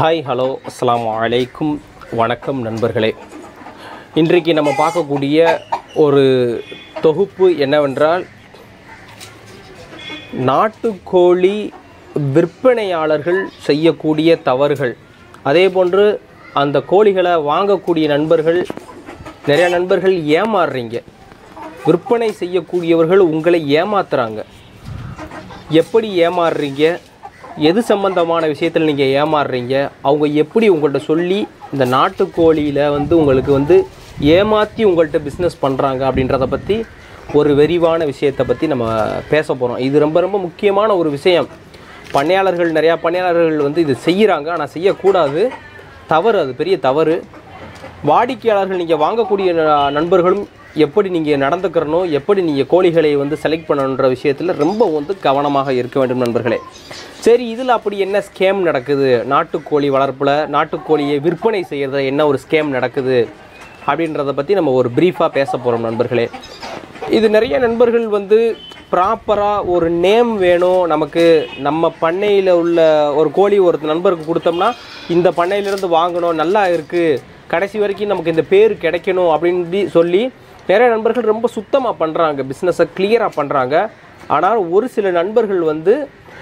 Hi hello அஸ்ஸலாமு அலைக்கும் வணக்கம் நண்பர்களே இன்றைக்கு நம்ம பார்க்கக்கூடிய ஒரு தொகுப்பு என்னவென்றால் நாட்டுக்கோழி விற்பனையாளர்கள் செய்யக்கூடிய தவறுகள் அதே போன்று அந்த கோழிகளை வாங்கக்கூடிய நண்பர்கள் நிறைய நண்பர்கள் ஏமாறுறீங்க விற்பனை செய்யக்கூடியவர்கள் உங்களை ஏமாத்துறாங்க எப்படி ஏமாறுறீங்க எது சம்பந்தமான விஷயத்தில் நீங்கள் ஏமாறுறீங்க அவங்க எப்படி உங்கள்கிட்ட சொல்லி இந்த நாட்டுக்கோழியில் வந்து உங்களுக்கு வந்து ஏமாற்றி உங்கள்கிட்ட பிஸ்னஸ் பண்ணுறாங்க அப்படின்றத பற்றி ஒரு விரிவான விஷயத்தை பற்றி நம்ம பேச போகிறோம் இது ரொம்ப ரொம்ப முக்கியமான ஒரு விஷயம் பண்ணையாளர்கள் நிறையா பண்ணையாளர்கள் வந்து இது செய்கிறாங்க ஆனால் செய்யக்கூடாது தவறு அது பெரிய தவறு வாடிக்கையாளர்கள் நீங்கள் வாங்கக்கூடிய ந- நண்பர்களும் எப்படி நீங்கள் நடந்துக்கிறணும் எப்படி நீங்கள் கோழிகளை வந்து செலக்ட் பண்ணணுன்ற விஷயத்தில் ரொம்ப வந்து கவனமாக இருக்க வேண்டும் நண்பர்களே சரி இதில் அப்படி என்ன ஸ்கேம் நடக்குது நாட்டுக்கோழி வளர்ப்பில் நாட்டுக்கோழியை விற்பனை செய்கிறத என்ன ஒரு ஸ்கேம் நடக்குது அப்படின்றத பற்றி நம்ம ஒரு ப்ரீஃபாக பேச போகிறோம் நண்பர்களே இது நிறைய நண்பர்கள் வந்து ப்ராப்பராக ஒரு நேம் வேணும் நமக்கு நம்ம பண்ணையில் உள்ள ஒரு கோழி ஒரு நண்பருக்கு கொடுத்தோம்னா இந்த பண்ணையிலேருந்து வாங்கணும் நல்லா இருக்குது கடைசி வரைக்கும் நமக்கு இந்த பேர் கிடைக்கணும் அப்படின்னு சொல்லி நிறைய நண்பர்கள் ரொம்ப சுத்தமாக பண்ணுறாங்க பிஸ்னஸை கிளியராக பண்ணுறாங்க ஆனால் ஒரு சில நண்பர்கள் வந்து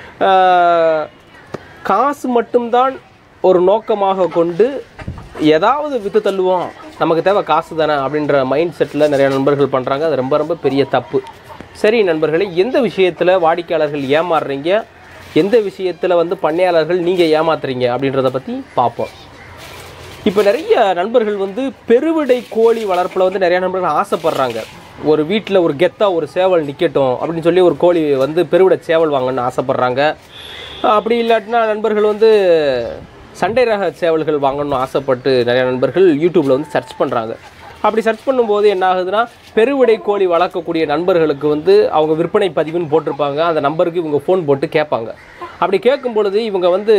ஆஹ், காசு மட்டும்தான் ஒரு நோக்கமாக கொண்டு ஏதாவது விற்று தள்ளுவோம் நமக்கு தேவை காசு தானே அப்படின்ற மைண்ட் செட்டில் நிறைய நண்பர்கள் பண்ணுறாங்க அது ரொம்ப ரொம்ப பெரிய தப்பு சரி நண்பர்களே எந்த விஷயத்தில் வாடிக்கையாளர்கள் ஏமாறுறீங்க எந்த விஷயத்தில் வந்து பண்ணையாளர்கள் நீங்கள் ஏமாத்துறீங்க அப்படின்றத பற்றி பார்ப்போம் இப்போ நிறைய நண்பர்கள் வந்து பெருவிடை கோழி வளர்ப்பில் வந்து நிறைய நண்பர்கள் ஆசைப்படுறாங்க ஒரு வீட்டில் ஒரு கெத்தாக ஒரு சேவல் நிற்கட்டும் அப்படின்னு சொல்லி ஒரு கோழி வந்து பெருவிடை சேவல் வாங்கணும்னு ஆசைப்படுறாங்க அப்படி இல்லாட்டினா நண்பர்கள் வந்து சண்டை ரக சேவல்கள் வாங்கணும்னு ஆசைப்பட்டு நிறைய நண்பர்கள் யூடியூப்பில் வந்து சர்ச் பண்ணுறாங்க அப்படி சர்ச் பண்ணும்போது என்ன ஆகுதுன்னா பெருவிடை கோழி வளர்க்கக்கூடிய நண்பர்களுக்கு வந்து அவங்க விற்பனை பதிவுன்னு போட்டிருப்பாங்க அந்த நம்பருக்கு இவங்க ஃபோன் போட்டு கேட்பாங்க அப்படி கேட்கும் பொழுது இவங்க வந்து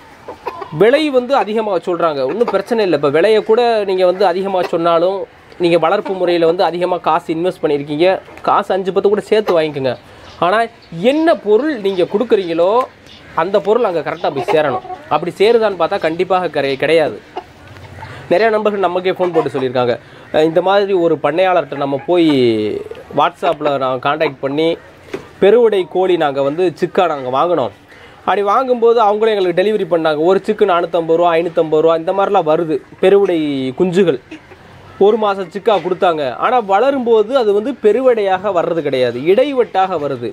விலை வந்து அதிகமாக சொல்கிறாங்க ஒன்றும் பிரச்சனை இல்லை இப்போ விலையை கூட நீங்கள் வந்து அதிகமாக சொன்னாலும் நீங்கள் வளர்ப்பு முறையில் வந்து அதிகமாக காசு இன்வெஸ்ட் பண்ணியிருக்கீங்க காசு அஞ்சு பத்து கூட சேர்த்து வாங்கிக்கோங்க ஆனால் என்ன பொருள் நீங்கள் கொடுக்குறீங்களோ அந்த பொருள் அங்கே கரெக்டாக போய் சேரணும் அப்படி சேருதான்னு பார்த்தா கண்டிப்பாக கிடை கிடையாது நிறைய நண்பர்கள் நமக்கே ஃபோன் போட்டு சொல்லியிருக்காங்க அஹ் இந்த மாதிரி ஒரு பண்ணையாளர்கிட்ட நம்ம போய் வாட்ஸ்அப்பில் நான் காண்டாக்ட் பண்ணி பெருவுடை கோழி நாங்கள் வந்து சிக்கா நாங்கள் வாங்கினோம் அப்படி வாங்கும்போது அவங்களே எங்களுக்கு டெலிவரி பண்ணாங்க ஒரு சிக்கு நானூற்றம்பது ரூபா ஐநூற்றம்பது ரூபா இந்த மாதிரிலாம் வருது பெருவுடை குஞ்சுகள் ஒரு மாதம் சிக்கா கொடுத்தாங்க ஆனால் வளரும்போது அது வந்து பெருவடையாக வர்றது கிடையாது இடைவெட்டாக வருது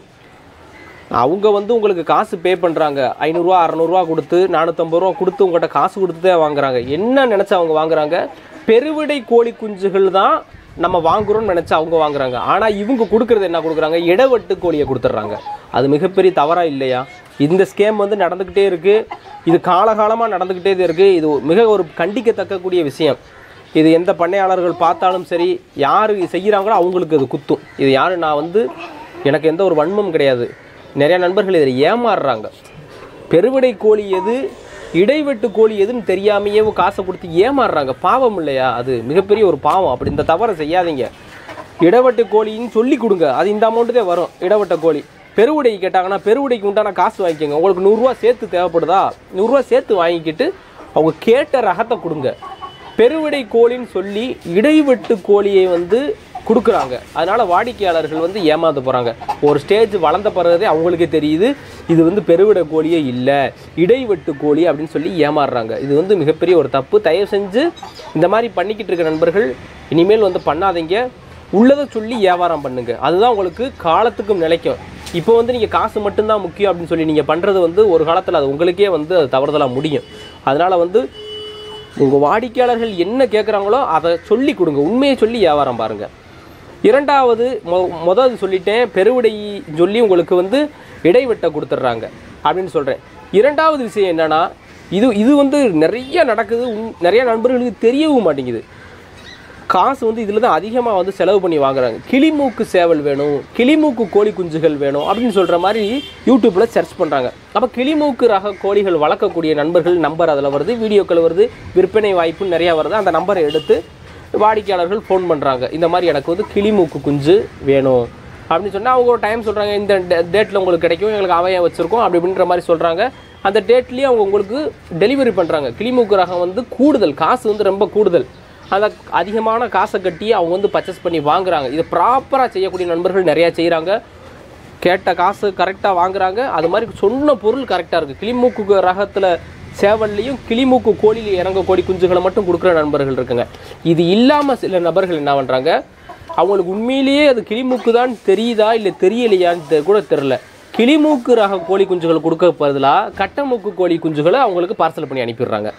அவங்க வந்து உங்களுக்கு காசு பே பண்ணுறாங்க ஐநூறுரூவா அறநூறுவா கொடுத்து நானூற்றம்பது ரூபா கொடுத்து உங்கள்கிட்ட காசு கொடுத்து தான் வாங்குறாங்க என்ன நினச்சி அவங்க வாங்குறாங்க பெருவிடை கோழி குஞ்சுகள் தான் நம்ம வாங்குறோம்னு நினச்சி அவங்க வாங்குறாங்க ஆனால் இவங்க கொடுக்குறது என்ன கொடுக்குறாங்க இடவெட்டு கோழியை கொடுத்துட்றாங்க அது மிகப்பெரிய தவறா இல்லையா இந்த ஸ்கேம் வந்து நடந்துக்கிட்டே இருக்குது இது காலகாலமாக நடந்துக்கிட்டே தான் இருக்குது இது மிக ஒரு கண்டிக்கத்தக்கக்கூடிய விஷயம் இது எந்த பண்ணையாளர்கள் பார்த்தாலும் சரி யார் செய்கிறாங்களோ அவங்களுக்கு அது குத்தும் இது யாரு நான் வந்து எனக்கு எந்த ஒரு வன்மம் கிடையாது நிறைய நண்பர்கள் இதில் ஏமாறுறாங்க பெருவிடை கோழி எது இடைவெட்டு கோழி எதுன்னு தெரியாமையே காசை கொடுத்து ஏமாறுறாங்க பாவம் இல்லையா அது மிகப்பெரிய ஒரு பாவம் அப்படி இந்த தவறை செய்யாதீங்க இடவெட்டு கோழின்னு சொல்லி கொடுங்க அது இந்த அமௌண்ட்டு தான் வரும் இடவெட்ட கோழி பெருவுடை கேட்டாங்கன்னா பெருவுடைக்கு உண்டான காசு வாங்கிக்கோங்க உங்களுக்கு நூறுரூவா சேர்த்து தேவைப்படுதா நூறுரூவா சேர்த்து வாங்கிக்கிட்டு அவங்க கேட்ட ரகத்தை கொடுங்க பெருவிடை கோழின்னு சொல்லி இடைவெட்டு கோழியை வந்து கொடுக்குறாங்க அதனால வாடிக்கையாளர்கள் வந்து ஏமாந்து போகிறாங்க ஒரு ஸ்டேஜ் வளர்ந்த பிறகுதே அவங்களுக்கே தெரியுது இது வந்து பெருவிடை கோழியே இல்லை இடைவெட்டு கோழி அப்படின்னு சொல்லி ஏமாறுறாங்க இது வந்து மிகப்பெரிய ஒரு தப்பு தயவு செஞ்சு இந்த மாதிரி பண்ணிக்கிட்டு இருக்க நண்பர்கள் இனிமேல் வந்து பண்ணாதீங்க உள்ளதை சொல்லி வியாபாரம் பண்ணுங்க அதுதான் உங்களுக்கு காலத்துக்கும் நிலைக்கும் இப்போ வந்து நீங்கள் காசு மட்டும்தான் முக்கியம் அப்படின்னு சொல்லி நீங்கள் பண்ணுறது வந்து ஒரு காலத்தில் அது உங்களுக்கே வந்து அது தவறுதலாக முடியும் அதனால் வந்து உங்கள் வாடிக்கையாளர்கள் என்ன கேட்குறாங்களோ அதை சொல்லி கொடுங்க உண்மையை சொல்லி வியாபாரம் பாருங்கள் இரண்டாவது மொ முதல் சொல்லிட்டேன் பெருவிடை சொல்லி உங்களுக்கு வந்து இடைவெட்ட கொடுத்துட்றாங்க அப்படின்னு சொல்கிறேன் இரண்டாவது விஷயம் என்னன்னா இது இது வந்து நிறைய நடக்குது உன்- நிறைய நண்பர்களுக்கு தெரியவும் மாட்டேங்குது காசு வந்து இதில் தான் அதிகமாக வந்து செலவு பண்ணி வாங்குறாங்க கிளிமூக்கு சேவல் வேணும் கிளிமூக்கு கோழி குஞ்சுகள் வேணும் அப்படின்னு சொல்கிற மாதிரி யூடியூப்பில் சர்ச் பண்ணுறாங்க அப்போ கிளிமூக்கு ரக கோழிகள் வளர்க்கக்கூடிய நண்பர்கள் நம்பர் அதில் வருது வீடியோக்கள் வருது விற்பனை வாய்ப்பு நிறையா வருது அந்த நம்பரை எடுத்து வாடிக்கையாளர்கள் ஃபோன் பண்ணுறாங்க இந்த மாதிரி எனக்கு வந்து கிளிமூக்கு குஞ்சு வேணும் அப்படின்னு சொன்னால் அவங்க ஒரு டைம் சொல்கிறாங்க இந்த டேட்டில் உங்களுக்கு கிடைக்கும் எங்களுக்கு அவைய வச்சுருக்கோம் அப்படி இப்படின்ற மாதிரி சொல்கிறாங்க அந்த டேட்லேயே அவங்க உங்களுக்கு டெலிவரி பண்ணுறாங்க கிளிமூக்கு ரகம் வந்து கூடுதல் காசு வந்து ரொம்ப கூடுதல் அந்த அதிகமான காசை கட்டி அவங்க வந்து பர்ச்சேஸ் பண்ணி வாங்குறாங்க இதை ப்ராப்பராக செய்யக்கூடிய நண்பர்கள் நிறையா செய்கிறாங்க கேட்ட காசு கரெக்டாக வாங்குறாங்க அது மாதிரி சொன்ன பொருள் கரெக்டாக இருக்குது கிளிமூக்கு ரகத்தில் சேவல்லையும் கிளிமூக்கு கோழியில் இறங்க கோழி குஞ்சுகளை மட்டும் கொடுக்குற நண்பர்கள் இருக்குங்க இது இல்லாமல் சில நபர்கள் என்ன பண்ணுறாங்க அவங்களுக்கு உண்மையிலேயே அது கிளிமூக்கு தான் தெரியுதா இல்லை தெரியலையான்னு தெ- கூட தெரில கிளிமூக்கு ரக கோழி குஞ்சுகள் கொடுக்க பதிலாக கட்டமூக்கு கோழி குஞ்சுகளை அவங்களுக்கு பார்சல் பண்ணி அனுப்பிடுறாங்க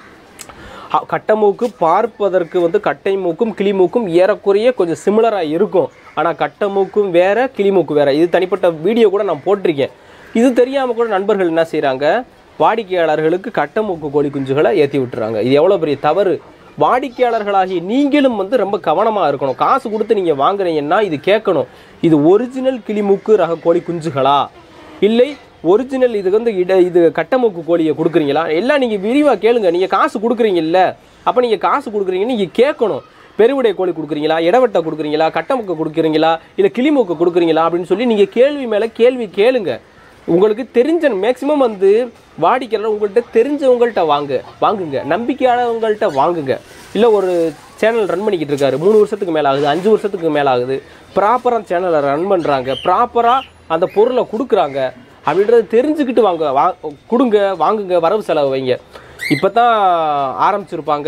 அ- கட்டமூக்கு பார்ப்பதற்கு வந்து கட்டை மூக்கும் கிளிமூக்கும் ஏறக்குறைய கொஞ்சம் சிமிலராக இருக்கும் ஆனால் கட்டமூக்கும் வேற கிளிமூக்கு வேற இது தனிப்பட்ட வீடியோ கூட நான் போட்டிருக்கேன் இது தெரியாமல் கூட நண்பர்கள் என்ன செய்கிறாங்க வாடிக்கையாளர்களுக்கு கட்டமூக்கு கோழி குஞ்சுகளை ஏற்றி விட்டுறாங்க இது எவ்வளோ பெரிய தவறு வாடிக்கையாளர்களாகிய நீங்களும் வந்து ரொம்ப கவனமாக இருக்கணும் காசு கொடுத்து நீங்கள் வாங்குறீங்கன்னா இது கேட்கணும் இது ஒரிஜினல் கிளிமூக்கு ரக கோழி குஞ்சுகளா இல்லை ஒரிஜினல் இது வந்து இட இது கட்டமூக்கு கோழியை கொடுக்குறீங்களா எல்லாம் நீங்கள் விரிவாக கேளுங்க நீங்கள் காசு கொடுக்குறீங்கல்ல அப்போ நீங்கள் காசு கொடுக்குறீங்கன்னு நீங்கள் கேட்கணும் பெருவிடை கோழி கொடுக்குறீங்களா இடவட்டை கொடுக்குறீங்களா கட்டமுக்கு கொடுக்குறீங்களா இல்லை கிளிமூக்கு கொடுக்குறீங்களா அப்படின்னு சொல்லி நீங்கள் கேள்வி மேலே கேள்வி கேளுங்க உங்களுக்கு தெரிஞ்ச மேக்ஸிமம் வந்து வாடிக்கையாளர் உங்கள்கிட்ட தெரிஞ்சவங்கள்ட்ட வாங்க வாங்குங்க நம்பிக்கையானவங்கள்ட்ட வாங்குங்க இல்லை ஒரு சேனல் ரன் பண்ணிக்கிட்டு இருக்காரு மூணு வருஷத்துக்கு மேலே ஆகுது அஞ்சு வருஷத்துக்கு மேலே ஆகுது ப்ராப்பராக சேனலை ரன் பண்ணுறாங்க ப்ராப்பராக அந்த பொருளை கொடுக்குறாங்க அப்படின்றத தெரிஞ்சுக்கிட்டு வாங்க வா கொடுங்க வாங்குங்க வரவு செலவு வைங்க இப்போ தான் ஆரம்பிச்சிருப்பாங்க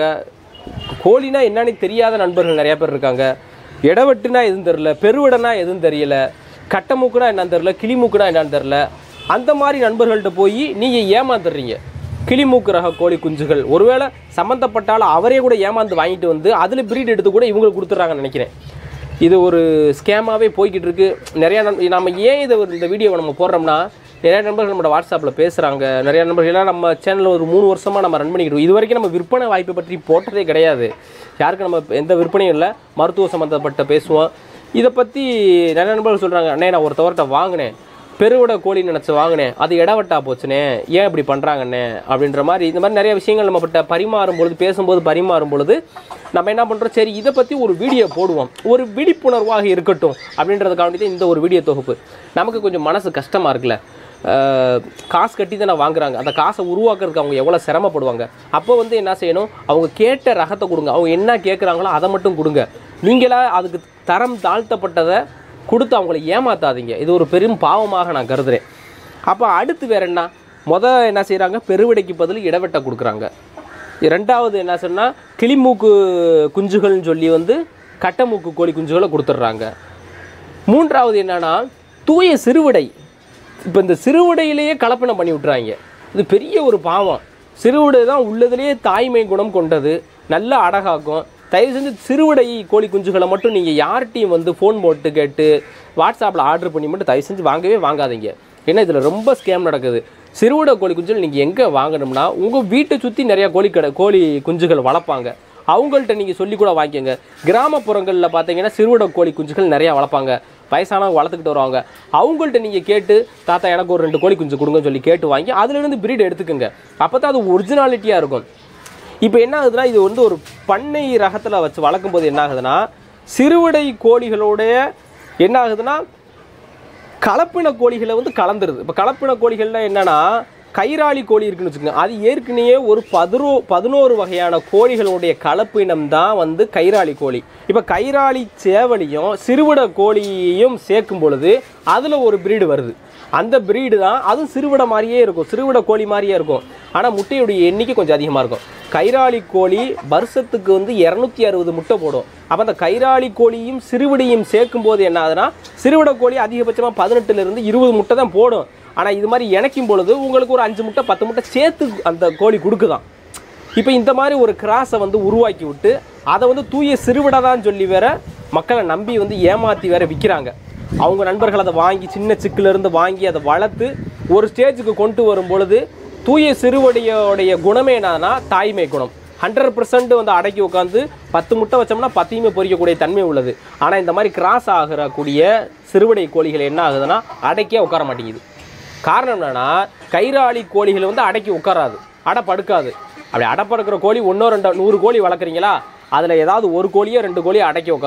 கோழினா என்னன்னு தெரியாத நண்பர்கள் நிறைய பேர் இருக்காங்க இடவெட்டுனா எதுவும் தெரில பெருவிடனா எதுவும் தெரியல கட்டமூக்குனா என்னன்னு தெரில கிளிமூக்குனா என்னன்னு தெரில அந்த மாதிரி நண்பர்கள்ட்ட போய் நீங்கள் ஏமாந்துடுறீங்க கிளிமூக்கு ரக கோழி குஞ்சுகள் ஒருவேளை சம்மந்தப்பட்டாலும் அவரே கூட ஏமாந்து வாங்கிட்டு வந்து அதில் பிரீட் எடுத்து கூட இவங்களுக்கு கொடுத்துட்றாங்கன்னு நினைக்கிறேன் இது ஒரு ஸ்கேமாகவே போய்கிட்டு இருக்கு நிறையா நம் நம்ம ஏன் இதை ஒரு இந்த வீடியோவை நம்ம போடுறோம்னா நிறைய நண்பர்கள் நம்மளோட வாட்ஸ்அப்பில் பேசுகிறாங்க நிறைய நண்பர்கள் ஏன்னா நம்ம சேனலில் ஒரு மூணு வருஷமாக நம்ம ரன் பண்ணிக்கிட்டு இருக்கோம். இது வரைக்கும் நம்ம விற்பனை வாய்ப்பை பற்றி போட்டதே கிடையாது யாருக்கும் நம்ம எந்த விற்பனையும் இல்லை மருத்துவ சம்மந்தப்பட்ட பேசுவோம் இதை பற்றி நிறைய நண்பர்கள் சொல்கிறாங்க அண்ணே நான் ஒருத்தவர்கிட்ட வாங்கினேன் பெருவிட கோழி நினச்சி வாங்கினேன் அது இடவட்டா போச்சுனே ஏன் இப்படி பண்ணுறாங்கண்ணே அப்படின்ற மாதிரி இந்த மாதிரி நிறைய விஷயங்கள் நம்ம கிட்ட பரிமாறும் பொழுது பேசும்போது பரிமாறும் பொழுது நம்ம என்ன பண்ணுறோம் சரி இதை பற்றி ஒரு வீடியோ போடுவோம் ஒரு விழிப்புணர்வாக இருக்கட்டும் அப்படின்றதுக்காண்டி தான் இந்த ஒரு வீடியோ தொகுப்பு நமக்கு கொஞ்சம் மனசு கஷ்டமாக இருக்குல்ல அஹ், காசு கட்டி தானே வாங்குறாங்க அந்த காசை உருவாக்குறதுக்கு அவங்க எவ்வளோ சிரமப்படுவாங்க அப்போ வந்து என்ன செய்யணும் அவங்க கேட்ட ரகத்தை கொடுங்க அவங்க என்ன கேட்குறாங்களோ அதை மட்டும் கொடுங்க நீங்களா அதுக்கு தரம் தாழ்த்தப்பட்டதை கொடுத்து அவங்கள ஏமாத்தாதீங்க இது ஒரு பெரும் பாவமாக நான் கருதுறேன் அப்போ அடுத்து வேற என்ன முத என்ன செய்கிறாங்க பெருவிடைக்கு பதில் இடவெட்ட கொடுக்குறாங்க ரெண்டாவது என்ன சொன்னால் கிளிமூக்கு குஞ்சுகள்னு சொல்லி வந்து கட்டமூக்கு கோழி குஞ்சுகளை கொடுத்துட்றாங்க மூன்றாவது என்னன்னா தூய சிறுவிடை இப்போ இந்த சிறுவிடையிலேயே கலப்பணம் பண்ணி விட்றாங்க இது பெரிய ஒரு பாவம் சிறுவிடை தான் உள்ளதுலேயே தாய்மை குணம் கொண்டது நல்ல அடகாக்கும் தயவு செஞ்சு சிறுவிடை கோழி குஞ்சுகளை மட்டும் நீங்கள் யார்கிட்டையும் வந்து ஃபோன் போட்டு கேட்டு வாட்ஸ்அப்பில் ஆர்டர் பண்ணி மட்டும் தயவு செஞ்சு வாங்கவே வாங்காதீங்க ஏன்னா இதில் ரொம்ப ஸ்கேம் நடக்குது சிறுவிடை கோழி குஞ்சுகள் நீங்கள் எங்கே வாங்கணும்னா உங்கள் வீட்டை சுற்றி நிறையா கோழி கடை கோழி குஞ்சுகள் வளர்ப்பாங்க அவங்கள்ட்ட நீங்கள் சொல்லி கூட வாங்கிக்கோங்க கிராமப்புறங்களில் பார்த்தீங்கன்னா சிறுவிட கோழி குஞ்சுகள் நிறையா வளர்ப்பாங்க வயசானவங்க வளர்த்துக்கிட்டு வருவாங்க அவங்கள்ட்ட நீங்கள் கேட்டு தாத்தா எனக்கு ஒரு ரெண்டு கோழி குஞ்சு கொடுங்கன்னு சொல்லி கேட்டு வாங்கி அதுலேருந்து பிரீட் எடுத்துக்கோங்க அப்போ தான் அது ஒரிஜினாலிட்டியாக இருக்கும் இப்போ என்ன ஆகுதுன்னா இது வந்து ஒரு பண்ணை ரகத்தில் வச்சு வளர்க்கும் போது என்ன ஆகுதுன்னா சிறுவிடை கோழிகளோடைய என்ன ஆகுதுன்னா கலப்பின கோழிகளை வந்து கலந்துருது இப்போ கலப்பின கோழிகள்லாம் என்னன்னா கைராளி கோழி இருக்குன்னு வச்சுக்கோங்க அது ஏற்கனவே ஒரு பதினோ பதினோரு வகையான கோழிகளுடைய கலப்பினம் தான் வந்து கைராளி கோழி இப்போ கைராளி சேவலியும் சிறுவிட கோழியையும் சேர்க்கும் பொழுது அதில் ஒரு பிரீடு வருது அந்த பிரீடு தான் அதுவும் சிறுவிட மாதிரியே இருக்கும் சிறுவிட கோழி மாதிரியே இருக்கும் ஆனால் முட்டையுடைய எண்ணிக்கை கொஞ்சம் அதிகமாக இருக்கும் கைராளி கோழி வருஷத்துக்கு வந்து இரநூத்தி அறுபது முட்டை போடும் அப்போ அந்த கைராளி கோழியும் சிறுவிடையும் சேர்க்கும் போது என்ன ஆகுதுன்னா சிறுவிட கோழி அதிகபட்சமாக பதினெட்டுலேருந்து இருபது முட்டை தான் போடும் ஆனால் இது மாதிரி இணைக்கும் பொழுது உங்களுக்கு ஒரு அஞ்சு முட்டை பத்து முட்டை சேர்த்து அந்த கோழி கொடுக்குதான் இப்போ இந்த மாதிரி ஒரு கிராஸை வந்து உருவாக்கி விட்டு அதை வந்து தூய சிறுவிடதான் சொல்லி வேற மக்களை நம்பி வந்து ஏமாற்றி வேற விற்கிறாங்க அவங்க நண்பர்கள் அதை வாங்கி சின்ன சிக்கிலிருந்து வாங்கி அதை வளர்த்து ஒரு ஸ்டேஜுக்கு கொண்டு வரும் பொழுது தூய சிறுவடையோடைய குணமே என்னன்னா தாய்மை குணம் ஹண்ட்ரட் பர்சன்ட் வந்து அடக்கி உட்காந்து பத்து முட்டை வச்சோம்னா பத்தையுமே பொறிக்கக்கூடிய தன்மை உள்ளது ஆனால் இந்த மாதிரி கிராஸ் ஆகிற கூடிய சிறுவடை கோழிகள் என்ன ஆகுதுன்னா அடக்கியே உட்கார மாட்டேங்குது காரணம் என்னன்னா கைராளி கோழிகள் வந்து அடக்கி உட்காராது அடை படுக்காது அப்படி அடை படுக்கிற கோழி ஒன்றோ ரெண்டோ நூறு கோழி வளர்க்குறீங்களா அதில் ஏதாவது ஒரு கோழியோ ரெண்டு கோழியோ அடக்கி உட்காரும்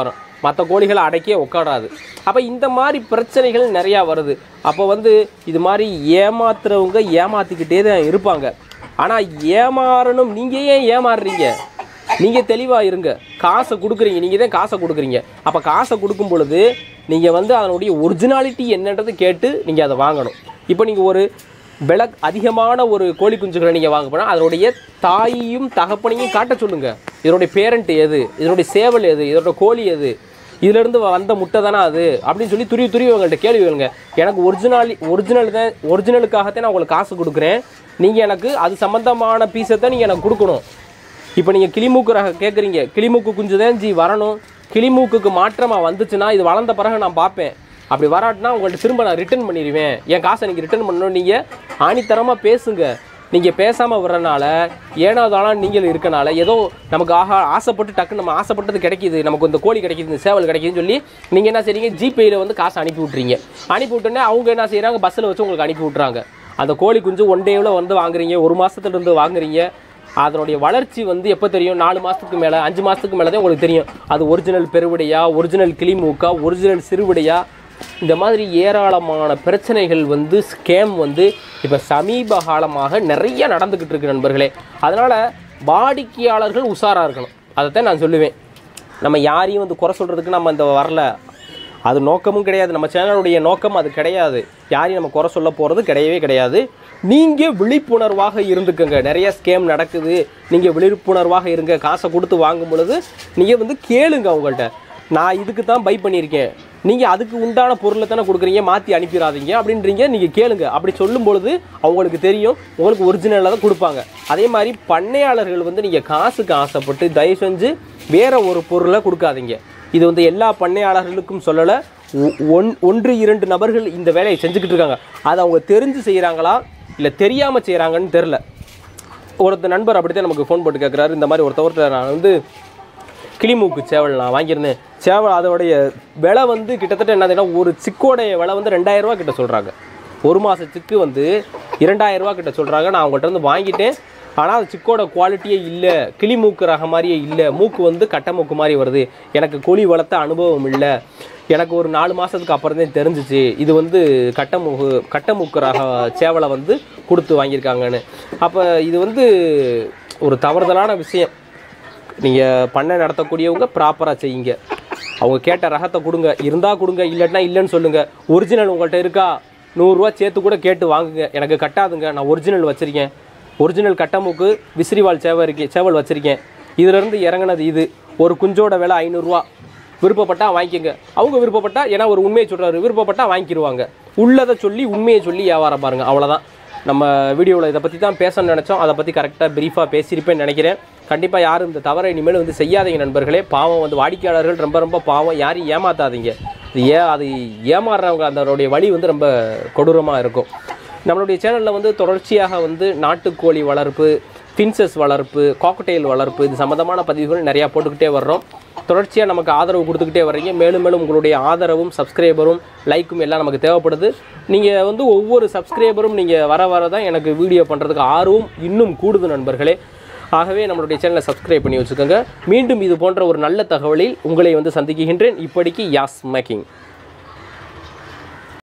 மற்ற கோழிகளை அடக்கியே உட்காராது அப்போ இந்த மாதிரி பிரச்சனைகள் நிறையா வருது அப்போ வந்து இது மாதிரி ஏமாத்துறவங்க ஏமாத்திக்கிட்டே தான் இருப்பாங்க ஆனால் ஏமாறணும் நீங்கள் ஏன் ஏமாறுறீங்க நீங்கள் தெளிவாக இருங்க காசை கொடுக்குறீங்க நீங்கள் தான் காசை கொடுக்குறீங்க அப்போ காசை கொடுக்கும் பொழுது நீங்கள் வந்து அதனுடைய ஒரிஜினாலிட்டி என்னன்றது கேட்டு நீங்கள் அதை வாங்கணும் இப்போ நீங்கள் ஒரு விலை அதிகமான ஒரு கோழி குஞ்சுகளை நீங்கள் வாங்க போனால் அதனுடைய தாயையும் தகப்பனையும் காட்ட சொல்லுங்கள் இதனுடைய பேரண்ட் எது இதனுடைய சேவல் எது இதோட கோழி எது இதுலேருந்து வந்த முட்டை தானே அது அப்படின்னு சொல்லி துருவி துருவி உங்கள்கிட்ட கேள்வி கேளுங்க எனக்கு ஒரிஜினாலி ஒரிஜினல் தான் ஒரிஜினலுக்காகத்தான் நான் உங்களுக்கு காசு கொடுக்குறேன் நீங்கள் எனக்கு அது சம்மந்தமான பீஸை தான் நீங்கள் எனக்கு கொடுக்கணும் இப்போ நீங்கள் கிளிமூக்கு ரக கேட்குறீங்க கிளிமூக்கு குஞ்சு தான் ஜி வரணும் கிளிமூக்குக்கு மாற்றமாக வந்துச்சுன்னா இது வளர்ந்த பிறகு நான் பார்ப்பேன் அப்படி வராட்டினா உங்கள்கிட்ட திரும்ப நான் ரிட்டர்ன் பண்ணிடுவேன் என் காசை நீங்கள் ரிட்டர்ன் பண்ணணும் நீங்கள் ஆணித்தரமாக பேசுங்க நீங்கள் பேசாமல் வர்றனால ஏனாதாலாம் நீங்கள் இருக்கனால ஏதோ நமக்கு ஆஹா ஆசைப்பட்டு டக்குன்னு நம்ம ஆசைப்பட்டது கிடைக்கிது நமக்கு இந்த கோழி கிடைக்கிது இந்த சேவல் கிடைக்குதுன்னு சொல்லி நீங்கள் என்ன செய்றீங்க ஜிபேயில் வந்து காசை அனுப்பி விட்றீங்க அனுப்பி விட்டோன்னே அவங்க என்ன செய்கிறாங்க பஸ்ஸில் வச்சு உங்களுக்கு அனுப்பி விட்றாங்க அந்த கோழி குஞ்சு ஒன் டேவில் வந்து வாங்குறீங்க ஒரு மாசத்துல இருந்து வாங்குறீங்க அதனுடைய வளர்ச்சி வந்து எப்போ தெரியும் நாலு மாதத்துக்கு மேலே அஞ்சு மாதத்துக்கு மேலே தான் உங்களுக்கு தெரியும் அது ஒரிஜினல் பெருவிடையா ஒரிஜினல் கிளிமூக்கா ஒரிஜினல் சிறுவிடையா இந்த மாதிரி ஏராளமான பிரச்சனைகள் வந்து ஸ்கேம் வந்து இப்போ சமீப காலமாக நிறைய நடந்துக்கிட்டு இருக்கு நண்பர்களே அதனால் வாடிக்கையாளர்கள் உஷாராக இருக்கணும் அதைத்தான் நான் சொல்லுவேன் நம்ம யாரையும் வந்து குறை சொல்கிறதுக்கு நம்ம இந்த வரல அது நோக்கமும் கிடையாது நம்ம சேனலுடைய நோக்கம் அது கிடையாது யாரையும் நம்ம குறை சொல்ல போகிறது கிடையவே கிடையாது நீங்கள் விழிப்புணர்வாக இருந்துக்கங்க நிறைய ஸ்கேம் நடக்குது நீங்கள் விழிப்புணர்வாக இருங்க காசை கொடுத்து வாங்கும் பொழுது நீங்கள் வந்து கேளுங்க அவங்கள்ட்ட நான் இதுக்கு தான் பை பண்ணியிருக்கேன் நீங்கள் அதுக்கு உண்டான பொருளை தானே கொடுக்குறீங்க மாற்றி அனுப்பிடாதீங்க அப்படின்றீங்க நீங்கள் கேளுங்க அப்படி சொல்லும் பொழுது அவங்களுக்கு தெரியும் உங்களுக்கு ஒரிஜினலாக தான் கொடுப்பாங்க அதே மாதிரி பண்ணையாளர்கள் வந்து நீங்கள் காசுக்கு ஆசைப்பட்டு தயவு செஞ்சு வேற ஒரு பொருளை கொடுக்காதீங்க இது வந்து எல்லா பண்ணையாளர்களுக்கும் சொல்லலை ஒ- ஒன் ஒன்று இரண்டு நபர்கள் இந்த வேலையை செஞ்சுக்கிட்டு இருக்காங்க அதை அவங்க தெரிஞ்சு செய்கிறாங்களா இல்லை தெரியாமல் செய்கிறாங்கன்னு தெரில ஒருத்தர் நண்பர் அப்படித்தான் நமக்கு ஃபோன் போட்டு கேட்குறாரு இந்த மாதிரி ஒருத்தவர்கிட்ட நான் வந்து கிளிமூக்கு சேவல் நான் வாங்கியிருந்தேன் சேவல் அதோடைய விலை வந்து கிட்டத்தட்ட என்னதுன்னா ஒரு சிக்கோடைய விலை வந்து ரெண்டாயிரம் ரூபா கிட்ட சொல்கிறாங்க ஒரு மாத சிக்கு வந்து இரண்டாயிரம் ரூபா கிட்ட சொல்கிறாங்க நான் அவங்கள்ட்ட இருந்து வாங்கிட்டேன் ஆனால் அது சிக்கோட குவாலிட்டியே இல்லை கிளி மூக்கு ரக மாதிரியே இல்லை மூக்கு வந்து கட்டை மூக்கு மாதிரி வருது எனக்கு கோழி வளர்த்த அனுபவம் இல்லை எனக்கு ஒரு நாலு மாதத்துக்கு அப்புறம் தான் தெரிஞ்சிச்சு இது வந்து கட்டை மூக்கு கட்டை மூக்கு ரக சேவலை வந்து கொடுத்து வாங்கியிருக்காங்கன்னு அப்போ இது வந்து ஒரு தவறுதலான விஷயம் நீங்கள் பண்ணை நடத்தக்கூடியவங்க ப்ராப்பராக செய்யுங்க அவங்க கேட்ட ரகத்தை கொடுங்க இருந்தால் கொடுங்க இல்லைன்னா இல்லைன்னு சொல்லுங்கள் ஒரிஜினல் உங்கள்கிட்ட இருக்கா நூறுரூவா சேர்த்து கூட கேட்டு வாங்குங்க எனக்கு கட்டாதுங்க நான் ஒரிஜினல் வச்சுருக்கேன் ஒரிஜினல் கட்டமுக்கு விசிறிவால் சேவல் இருக்கே சேவல் வச்சுருக்கேன் இதிலேருந்து இறங்குனது இது ஒரு குஞ்சோட விலை ஐநூறுரூவா விருப்பப்பட்டா வாங்கிக்கோங்க அவங்க விருப்பப்பட்டா ஏன்னா ஒரு உண்மையை சொல்கிறாரு விருப்பப்பட்டா வாங்கிக்கிடுவாங்க உள்ளதை சொல்லி உண்மையை சொல்லி வியாபாரம் பாருங்கள் அவ்வளோதான் நம்ம வீடியோவில் இதை பற்றி தான் பேசணும்னு நினச்சோம் அதை பற்றி கரெக்டாக ப்ரீஃபாக பேசியிருப்பேன்னு நினைக்கிறேன் கண்டிப்பாக யாரும் இந்த தவறை இனிமேல் வந்து செய்யாதீங்க நண்பர்களே பாவம் வந்து வாடிக்கையாளர்கள் ரொம்ப ரொம்ப பாவம் யாரையும் ஏமாத்தாதீங்க இது ஏ அது ஏமாறுறவங்க அதனுடைய வழி வந்து ரொம்ப கொடூரமாக இருக்கும் நம்மளுடைய சேனலில் வந்து தொடர்ச்சியாக வந்து நாட்டுக்கோழி வளர்ப்பு ஃபின்சஸ் வளர்ப்பு காக்டெயில் வளர்ப்பு இது சம்மந்தமான பதிவுகள் நிறையா போட்டுக்கிட்டே வர்றோம் தொடர்ச்சியாக நமக்கு ஆதரவு கொடுத்துக்கிட்டே வர்றீங்க மேலும் மேலும் உங்களுடைய ஆதரவும் சப்ஸ்கிரைபரும் லைக்கும் எல்லாம் நமக்கு தேவைப்படுது நீங்கள் வந்து ஒவ்வொரு சப்ஸ்கிரைபரும் நீங்கள் வர வர தான் எனக்கு வீடியோ பண்ணுறதுக்கு ஆர்வம் இன்னும் கூடுது நண்பர்களே ஆகவே நம்மளுடைய சேனலை சப்ஸ்கிரைப் பண்ணி வச்சுக்கோங்க மீண்டும் இது போன்ற ஒரு நல்ல தகவலில் உங்களை வந்து சந்திக்கின்றேன் இப்படிக்கு யாஸ் மேக்கிங்